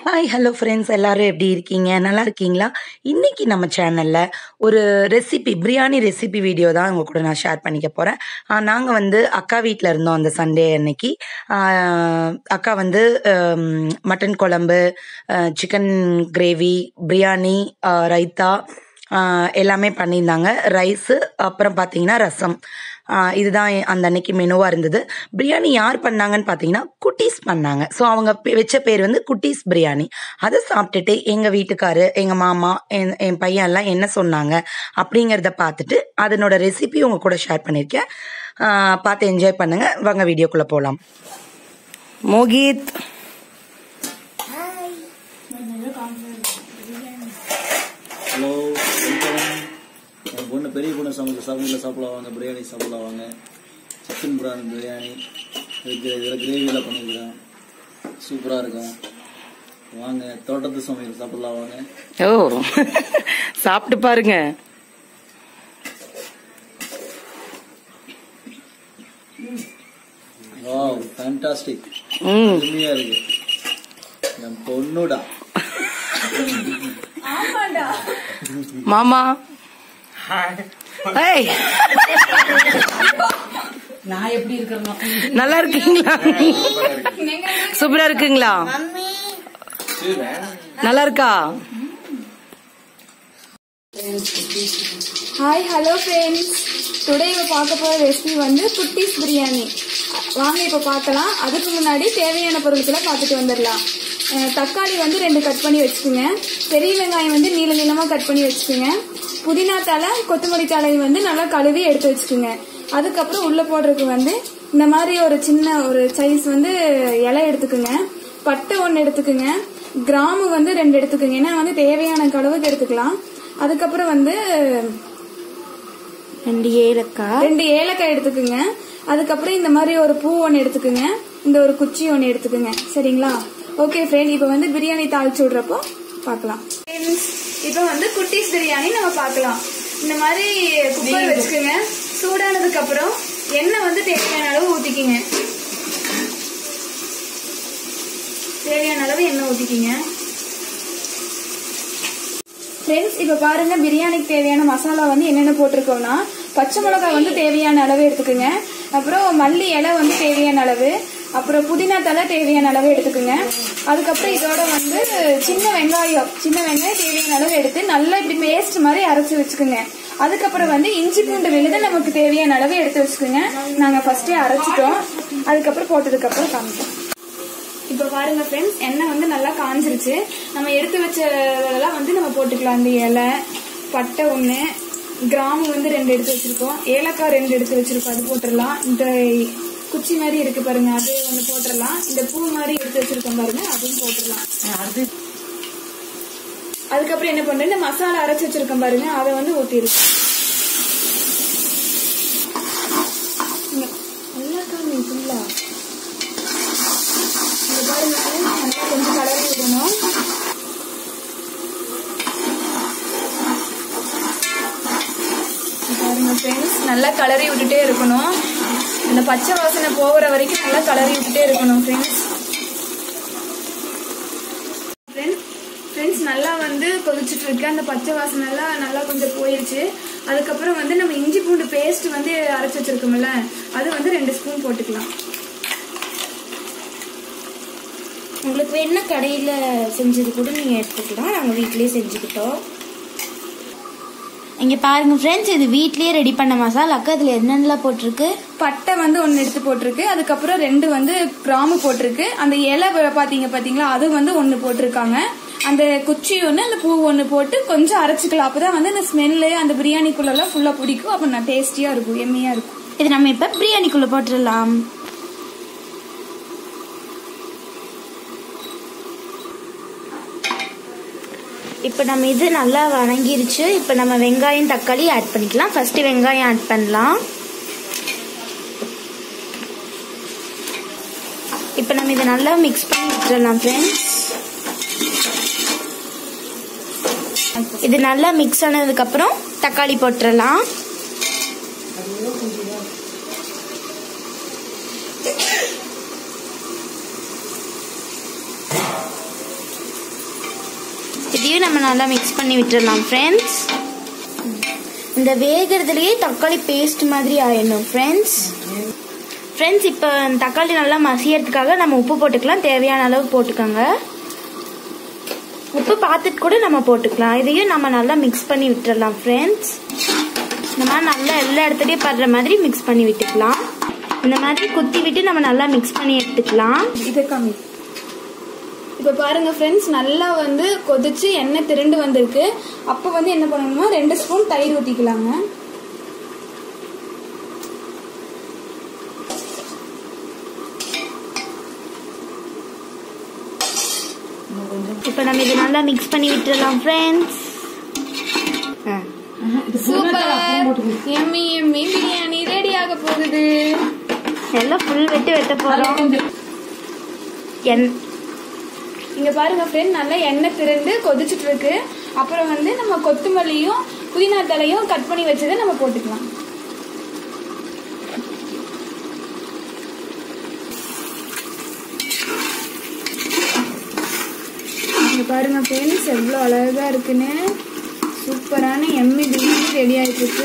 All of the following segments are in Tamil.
ஹாய் ஹலோ ஃப்ரெண்ட்ஸ் எல்லாரும் எப்படி இருக்கீங்க நல்லா இருக்கீங்களா இன்னைக்கு நம்ம சேனலில் ஒரு ரெசிபி பிரியாணி ரெசிபி வீடியோ தான் உங்கள் கூட நான் ஷேர் பண்ணிக்க போகிறேன் நாங்கள் வந்து அக்கா வீட்டில் இருந்தோம் அந்த சண்டே அன்னைக்கு ஆஹ் அக்கா வந்து மட்டன் குழம்பு சிக்கன் கிரேவி பிரியாணி ஆஹ் ரைத்தா ஆஹ் எல்லாமே பண்ணியிருந்தாங்க ரைஸு அப்புறம் பார்த்தீங்கன்னா ரசம் ஆஹ் இதுதான் அந்த அன்னைக்கு மெனுவாக இருந்தது பிரியாணி யார் பண்ணாங்கன்னு பார்த்தீங்கன்னா குட்டீஸ் பண்ணாங்க ஸோ அவங்க பே- வச்ச பேர் வந்து குட்டீஸ் பிரியாணி அதை சாப்பிட்டுட்டு எங்கள் வீட்டுக்காரு எங்கள் மாமா என் என் பையன் எல்லாம் என்ன சொன்னாங்க அப்படிங்கிறத பார்த்துட்டு அதனோட ரெசிபி உங்க கூட ஷேர் பண்ணியிருக்கேன் ஆஹ் பார்த்து என்ஜாய் பண்ணுங்க வாங்க வீடியோக்குள்ளே போகலாம் மோகித் ஹலோ வெல்கம் என் பொண்ணு பெரிய பொண்ணு சமைக்க சமையல சாப்பிடலாம் வாங்க பிரியாணி சாப்பிடலாம் வாங்க சிக்கன் பிரியாணி பிரியாணி இதுக்கு இதில் கிரேவியெல்லாம் பண்ணியிருக்கிறேன் சூப்பராக இருக்கும் வாங்க தோட்டத்து சமையல் சாப்பிடலாம் வாங்க ஓ சாப்பிட்டு பாருங்க வாவ் ஃபேண்டாஸ்டிக் ம் அருமையாக இருக்கு என் பொண்ணுடா மாமா ஏய் நான் எப்படி இருக்கிறனோ நல்லா இருக்கீங்களா சூப்பரா இருக்குங்களா நல்லா இருக்கா ஹாய் ஹலோ ஃப்ரெண்ட்ஸ் டுடே இப்போ பார்க்க போகிற ரெசிபி வந்து குட்டீஸ் பிரியாணி வாங்க இப்போ பார்க்கலாம் அதுக்கு முன்னாடி தேவையான பொருட்களை பார்த்துட்டு வந்துடலாம் அஹ் தக்காளி வந்து ரெண்டு கட் பண்ணி வச்சுக்கோங்க பெரிய வெங்காயம் வந்து நீள நீளமாக கட் பண்ணி வச்சுக்கோங்க புதினா தலை கொத்தமல்லி தலை வந்து நல்லா கழுவி எடுத்து வச்சுக்கோங்க அதுக்கப்புறம் உள்ளே போடுறதுக்கு வந்து இந்த மாதிரி ஒரு சின்ன ஒரு சைஸ் வந்து இலை எடுத்துக்கோங்க பட்டை ஒன்று எடுத்துக்கோங்க கிராம்பு வந்து ரெண்டு எடுத்துக்கோங்க ஏன்னா வந்து தேவையான கழுவுக்கு எடுத்துக்கலாம் அதுக்கப்புறம் வந்து ரெண்டு ஏலக்காய் ரெண்டு ஏலக்காய் எடுத்துக்கோங்க அதுக்கப்புறம் இந்த மாதிரி ஒரு பூ ஒன்று எடுத்துக்கோங்க இந்த ஒரு குச்சி ஒன்று எடுத்துக்கோங்க சரிங்களா ஓகே ஃப்ரெண்ட் இப்போ வந்து பிரியாணி தாளிச்சு விடுறப்போ பார்க்கலாம் இப்போ வந்து குட்டீஸ் பிரியாணி நம்ம பார்க்கலாம் இந்த மாதிரி குக்கர் வச்சுக்கோங்க சூடானதுக்கு அப்புறம் எண்ணெய் வந்து தேவையான அளவு ஊத்திக்கிங்க தேவையான அளவு எண்ணெய் ஊத்திக்கிங்க ஃப்ரெண்ட்ஸ் இப்போ பாருங்க பிரியாணிக்கு தேவையான மசாலா வந்து என்னென்ன போட்டிருக்கோம்னா பச்சை மிளகாய் வந்து தேவையான அளவு எடுத்துக்கோங்க அப்புறம் மல்லி இலை வந்து தேவையான அளவு அப்புறம் புதினா தலை தேவையான அளவு எடுத்துக்கோங்க அதுக்கப்புறம் இதோட வந்து சின்ன வெங்காயம் சின்ன வெங்காயம் தேவையான அளவு எடுத்து நல்லா இப்படி பேஸ்ட் மாதிரி அரைச்சி வச்சுக்கோங்க அதுக்கப்புறம் வந்து இஞ்சி பூண்டு விழுது நமக்கு தேவையான அளவு எடுத்து வச்சுக்கோங்க நாங்கள் ஃபர்ஸ்டே அரைச்சிட்டோம் அதுக்கப்புறம் போட்டதுக்கப்புறம் காமிப்போம் இப்போ பாருங்க ஃப்ரெண்ட்ஸ் எண்ணெய் வந்து நல்லா காஞ்சிருச்சு நம்ம எடுத்து வச்சதெல்லாம் வந்து நம்ம போட்டுக்கலாம் இந்த இலை பட்டை ஒன்று கிராம்பு வந்து ரெண்டு எடுத்து வச்சிருக்கோம் ஏலக்காய் ரெண்டு எடுத்து வச்சிருக்கோம் அது போட்டுடலாம் இந்த குச்சி மாதிரி இருக்கு பாருங்க அது ஒன்று போட்டுடலாம் இந்த பூ மாதிரி எடுத்து வச்சிருக்கோம் பாருங்க அதுவும் போட்டுடலாம் அது அதுக்கப்புறம் என்ன பண்றேன் இந்த மசாலா அரைச்சு வச்சிருக்கோம் பாருங்க அதை வந்து ஊத்திருக்கோம் நல்லா காமி ஃபுல்லா இங்க பாருங்க friends, நல்லா கொஞ்சம் கலரி விடணும் இங்க பாருங்க ஃப்ரெண்ட்ஸ் நல்லா கலரி விட்டுட்டே இருக்கணும் அந்த பச்சை வாசனை போகிற வரைக்கும் நல்லா கலரி விட்டுட்டே இருக்கணும் ஃப்ரெண்ட்ஸ் ஃப்ரெண்ட்ஸ் நல்லா வந்து கொதிச்சுட்டு இருக்கு அந்த பச்சை வாசனை எல்லாம் நல்லா கொஞ்சம் போயிருச்சு அதுக்கப்புறம் வந்து நம்ம இஞ்சி பூண்டு பேஸ்ட் வந்து அரைச்சு வச்சிருக்கோம்ல அது வந்து ரெண்டு ஸ்பூன் போட்டுக்கலாம் உங்களுக்கு வேணா கடையில் செஞ்சது கூட நீங்கள் எடுத்துக்கலாம் நாங்கள் வீட்லயே செஞ்சுக்கிட்டோம் இங்கே பாருங்க ஃப்ரெண்ட்ஸ் இது வீட்லயே ரெடி பண்ண மசாலாக்கு அதில் என்னென்னலாம் போட்டிருக்கு பட்டை வந்து ஒன்று எடுத்து போட்டிருக்கு அதுக்கப்புறம் ரெண்டு வந்து கிராம்பு போட்டிருக்கு அந்த இலை வ- பாத்தீங்க பாத்தீங்களா அது வந்து ஒன்று போட்டிருக்காங்க அந்த குச்சி ஒன்று அந்த பூ ஒன்று போட்டு கொஞ்சம் அரைச்சிக்கலாம் அப்பதான் வந்து அந்த ஸ்மெல்லு அந்த பிரியாணிக்குள்ளெல்லாம் ஃபுல்லாக பிடிக்கும் அப்போ நான் டேஸ்டியாக இருக்கும் எம்மியாக இருக்கும் இது நம்ம இப்போ பிரியாணிக்குள்ளே போட்டுடலாம் இப்போ நம்ம இது நல்லா வணங்கிருச்சு இப்போ நம்ம வெங்காயம் தக்காளி ஆட் பண்ணிக்கலாம் ஃபர்ஸ்ட் வெங்காயம் ஆட் பண்ணலாம் இப்போ நம்ம இதை நல்லா மிக்ஸ் பண்ணி விட்டுறலாம் ஃப்ரெண்ட்ஸ் இது நல்லா மிக்ஸ் ஆனதுக்கப்புறம் தக்காளி போட்டுறலாம் இதையும் நம்ம நல்லா மிக்ஸ் பண்ணி விட்டுறலாம் ஃப்ரெண்ட்ஸ் இந்த வேகிறதுலயே தக்காளி பேஸ்ட் மாதிரி ஆயிடணும் ஃப்ரெண்ட்ஸ் ஃப்ரெண்ட்ஸ் இப்போ தக்காளி நல்லா மசியறதுக்காக நம்ம உப்பு போட்டுக்கலாம் தேவையான அளவு போட்டுக்கோங்க உப்பு பார்த்துட்டு கூட நம்ம போட்டுக்கலாம் இதையும் நம்ம நல்லா மிக்ஸ் பண்ணி விட்டுறலாம் ஃப்ரெண்ட்ஸ் இந்த மாதிரி நல்லா எல்லா இடத்துலையும் படுற மாதிரி மிக்ஸ் பண்ணி விட்டுக்கலாம் இந்த மாதிரி குத்தி விட்டு நம்ம நல்லா மிக்ஸ் பண்ணி எடுத்துக்கலாம் இதை காமி இப்போ பாருங்க ஃப்ரெண்ட்ஸ் நல்லா வந்து கொதிச்சு எண்ணெய் திரண்டு வந்திருக்கு அப்போ வந்து என்ன பண்ணணும்னா ரெண்டு ஸ்பூன் தயிர் ஊற்றிக்கலாங்க இப்போ நம்ம இது நல்லா மிக்ஸ் பண்ணி விட்டுறலாம் ஃப்ரெண்ட்ஸ் சூப்பர் எம்மி எம்மி பிரியாணி ரெடி ஆக போகுது எல்லாம் ஃபுல் வெட்டு வெட்ட போகிறோம் என் இங்க பாருங்க ஃப்ரெண்ட் நல்லா எண்ணெய் திரண்டு கொதிச்சுட்டு இருக்கு அப்புறம் வந்து நம்ம கொத்தமல்லியும் புதினா தலையும் கட் பண்ணி வச்சதை நம்ம போட்டுக்கலாம் இங்க பாருங்க ஃப்ரெண்ட்ஸ் எவ்வளோ அழகா இருக்குன்னு சூப்பரான எம்மி பிரியாணி ரெடி ஆயிட்டு இருக்கு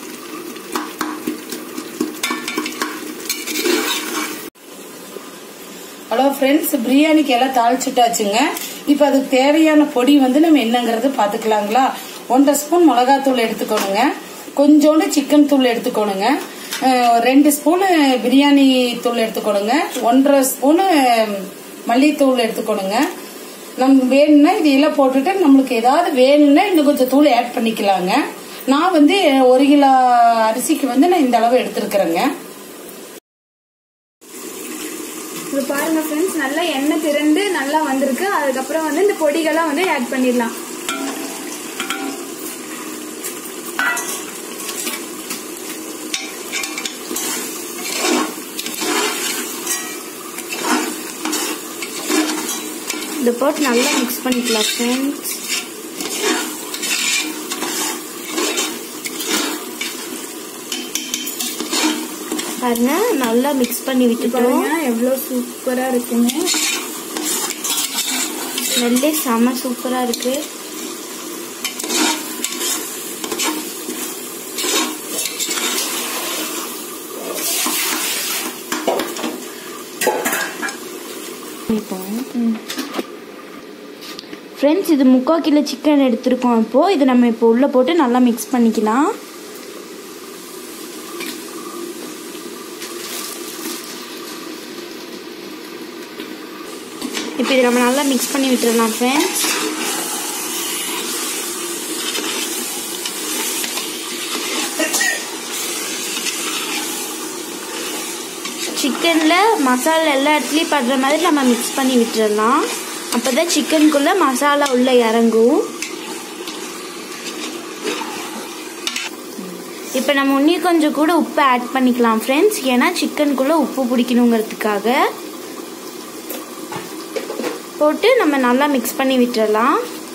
ஹலோ ஃப்ரெண்ட்ஸ் பிரியாணிக்கு எல்லாம் தாளிச்சுட்டாச்சுங்க இப்போ அதுக்கு தேவையான பொடி வந்து நம்ம என்னங்கிறது பார்த்துக்கலாங்களா ஒன்றரை ஸ்பூன் மிளகாத்தூள் எடுத்துக்கணுங்க கொஞ்சோண்டு சிக்கன் தூள் எடுத்துக்கணுங்க அஹ் ரெண்டு ஸ்பூனு பிரியாணி தூள் எடுத்துக்கணுங்க ஒன்றரை ஸ்பூனு மல்லித்தூள் எடுத்துக்கணுங்க நம்ம வேணும்னா இதையெல்லாம் போட்டுட்டு நம்மளுக்கு ஏதாவது வேணும்னா இன்னும் கொஞ்சம் தூள் ஆட் பண்ணிக்கலாங்க நான் வந்து ஒரு கிலோ அரிசிக்கு வந்து நான் இந்த அளவு எடுத்திருக்கிறேங்க இது பாருங்க ஃப்ரெண்ட்ஸ் நல்லா எண்ணெய் திரண்டு நல்லா வந்திருக்கு அதுக்கப்புறம் வந்து இந்த பொடிகள்லாம் வந்து ஆட் பண்ணிடலாம் இதை போட்டு நல்லா மிக்ஸ் பண்ணிக்கலாம் ஃப்ரெண்ட்ஸ் பாருங்க நல்லா மிக்ஸ் பண்ணி விட்டுட்டோம் பாருங்க எவ்வளோ சூப்பரா இருக்குன்னு ஸ்மெல்லே செம சூப்பரா இருக்கு ஃப்ரெண்ட்ஸ் இது முக்கால் கிலோ சிக்கன் எடுத்திருக்கோம் இப்போ இதை நம்ம இப்போ உள்ளே போட்டு நல்லா மிக்ஸ் பண்ணிக்கலாம் இப்போ இதை நம்ம நல்லா மிக்ஸ் பண்ணி விட்டுறலாம் ஃப்ரெண்ட்ஸ் சிக்கனில் மசாலா எல்லா இடத்துலையும் படுற மாதிரி நம்ம மிக்ஸ் பண்ணி விட்டுறலாம் அப்போ தான் சிக்கனுக்குள்ளே மசாலா உள்ளே இறங்கும் இப்போ நம்ம இன்னும் கொஞ்சம் கூட உப்பு ஆட் பண்ணிக்கலாம் ஃப்ரெண்ட்ஸ் ஏன்னா சிக்கனுக்குள்ளே உப்பு பிடிக்கணுங்கிறதுக்காக போட்டு நம்ம நல்லா மிக்ஸ் பண்ணி விட்டுறலாம்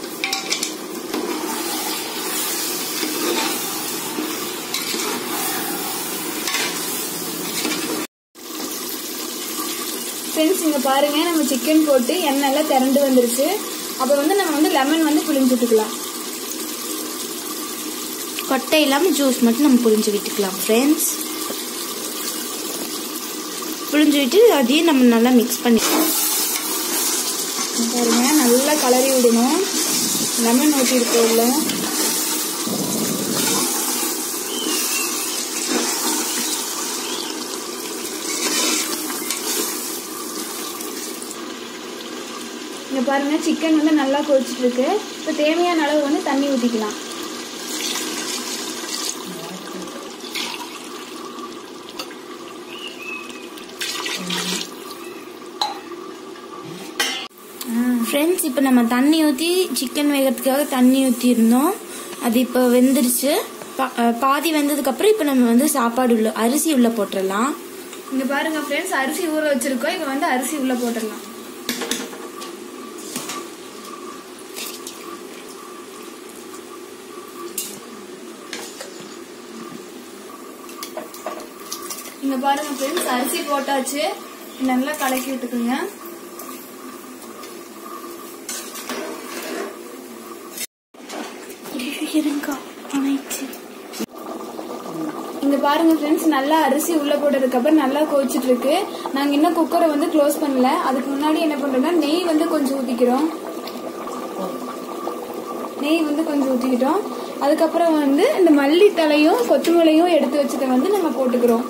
ஃப்ரெண்ட்ஸ் இங்க பாருங்க நம்ம சிக்கன் போட்டு எண்ணெய் எல்லாம் திரண்டு வந்துருச்சு அப்போ வந்து நம்ம வந்து லெமன் வந்து புளிஞ்சு விட்டுக்கலாம் கொட்டை இல்லாமல் ஜூஸ் மட்டும் நம்ம புழிஞ்சு விட்டுக்கலாம் ஃப்ரெண்ட்ஸ் புழிஞ்சு விட்டு அதையும் நம்ம நல்லா மிக்ஸ் பண்ணிக்கலாம் இங்க பாருங்க நல்லா கலரி விடணும் லெமன் ஊற்றிருக்கோம் உள்ள இங்க பாருங்க சிக்கன் வந்து நல்லா கொதிச்சிட்டு இருக்கு இப்போ தேவையான அளவு வந்து தண்ணி ஊற்றிக்கலாம் ஃப்ரெண்ட்ஸ் இப்போ நம்ம தண்ணி ஊற்றி சிக்கன் வேகிறதுக்காக தண்ணி ஊற்றிருந்தோம் அது இப்போ வெந்துருச்சு பா- அஹ் பாதி வெந்ததுக்கப்புறம் இப்போ நம்ம வந்து சாப்பாடு உள்ள அரிசி உள்ள போட்டுடலாம் இங்க பாருங்க ஃப்ரெண்ட்ஸ் அரிசி ஊற வச்சிருக்கோம் இப்போ வந்து அரிசி உள்ள போட்டுடலாம் இங்க பாருங்க ஃப்ரெண்ட்ஸ் அரிசி போட்டாச்சு நல்லா கலக்கி விட்டுக்குங்க பாருங்க ஃப்ரெண்ட்ஸ் நல்லா அரிசி உள்ள போட்டதுக்கு அப்புறம் நல்லா கொதிச்சிட்டு இருக்கு நாங்க இன்னும் குக்கரை வந்து க்ளோஸ் பண்ணல அதுக்கு முன்னாடி என்ன பண்றோம்னா நெய் வந்து கொஞ்சம் ஊத்திக்கிறோம் நெய் வந்து கொஞ்சம் ஊத்திக்கிட்டோம் அதுக்கப்புறம் வந்து இந்த மல்லி தலையும் கொத்தமல்லியும் எடுத்து வச்சதை வந்து நம்ம போட்டுக்கிறோம்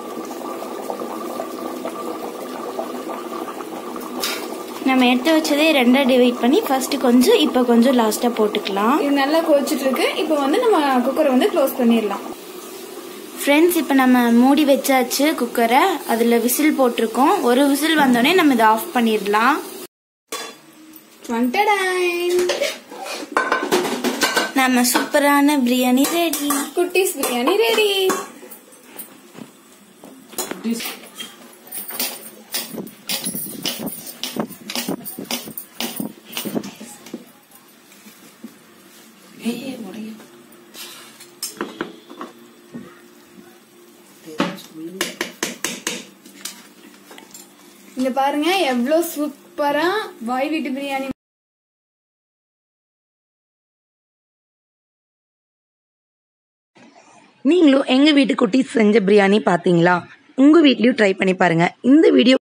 நம்ம எடுத்து வச்சதே ரெண்டா டிவைட் பண்ணி ஃபர்ஸ்ட் கொஞ்சம் இப்போ கொஞ்சம் லாஸ்டா போட்டுக்கலாம் இது நல்லா கொதிச்சிட்டு இருக்கு இப்போ வந்து நம்ம குக்கரை வந்து க்ளோஸ் பண்ணிடலாம் ஃப்ரெண்ட்ஸ் இப்போ நம்ம மூடி வச்சாச்சு குக்கரை அதில் விசில் போட்டிருக்கோம் ஒரு விசில் வந்தோடனே நம்ம இதை ஆஃப் பண்ணிடலாம் வண்டடாயின் நம்ம சூப்பரான பிரியாணி ரெடி குட்டீஸ் பிரியாணி ரெடி இங்க பாருங்க எவ்வளவு சூப்பரா வாய் வீட்டு பிரியாணி நீங்களும் எங்கள் வீட்டு குட்டீஸ் செஞ்ச பிரியாணி பார்த்தீங்களா உங்கள் வீட்லேயும் ட்ரை பண்ணி பாருங்கள் இந்த வீடியோ